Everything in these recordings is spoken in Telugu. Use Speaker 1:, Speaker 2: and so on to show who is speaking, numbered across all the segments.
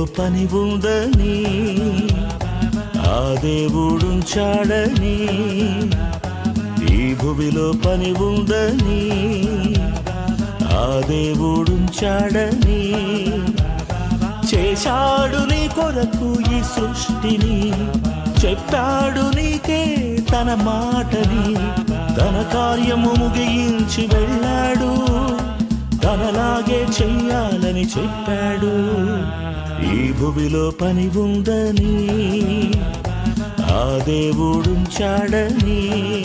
Speaker 1: పని ఉందని ఆ దేవుడుంచాడని ఈ భువిలో పని ఉందని ఆ దేవుడుంచాడని చేశాడు నీ కొరకు ఈ సృష్టిని చెప్పాడు నీకే తన మాటని తన కార్యము ముగించి వెళ్ళాడు తనలాగే చెయ్యాలని చెప్పాడు ఈ భువిలో పని ఉందని ఆ దేవుడుంచాడని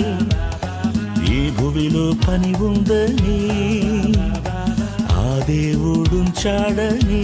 Speaker 1: ఈ భువిలో పని ఉందని ఆ దేవుడుంచాడని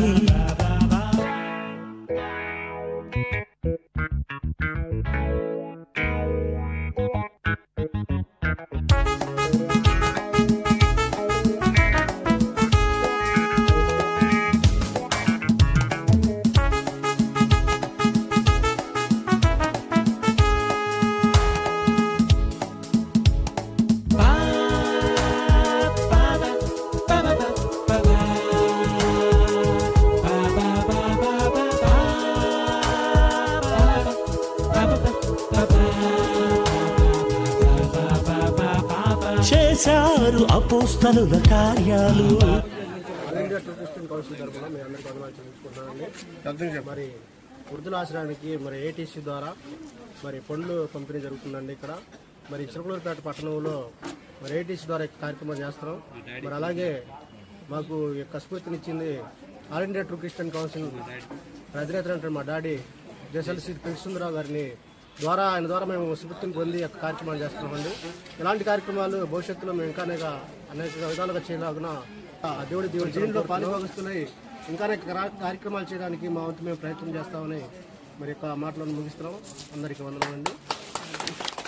Speaker 1: చేశారు అపోస్తలుల కార్యాలు
Speaker 2: all India true Christian council తరఫున మీ అందరికీ వందనాలు చెల్లించుకుంటున్నానండి మరి వృద్ధుల ఆశ్రయానికి మరి ఏటీసీ ద్వారా మరి పండ్లు పంపిణీ జరుగుతుందండి ఇక్కడ మరి చిరుకులూరుపేట పట్టణంలో మరి ఏటీసీ ద్వారా ఈ కార్యక్రమం చేస్తున్నాం మరి అలాగే మాకు ఈ యొక్క స్ఫూర్తినిచ్చింది all India true Christian council అధినేత అంటే మా డాడీ జెస్ఎల్సి కృష్ణరావు గారిని ద్వారా ఆయన ద్వారా మేము స్ఫూర్తిని పొంది ఈ యొక్క కార్యక్రమాలు చేస్తున్నామండి ఇలాంటి కార్యక్రమాలు భవిష్యత్తులో మేము ఇంకా అనేక అనేక విధాలుగా చేయలాగున ఆ దేవుడి దేవుడి దీనిలో పాలుభాగస్తులై ఇంకా అనేక కరా- కార్యక్రమాలు చేయడానికి మా వంతు మేము ప్రయత్నం చేస్తామని మరి యొక్క మాటలను ముగిస్తున్నాం అందరికీ వందనాలండి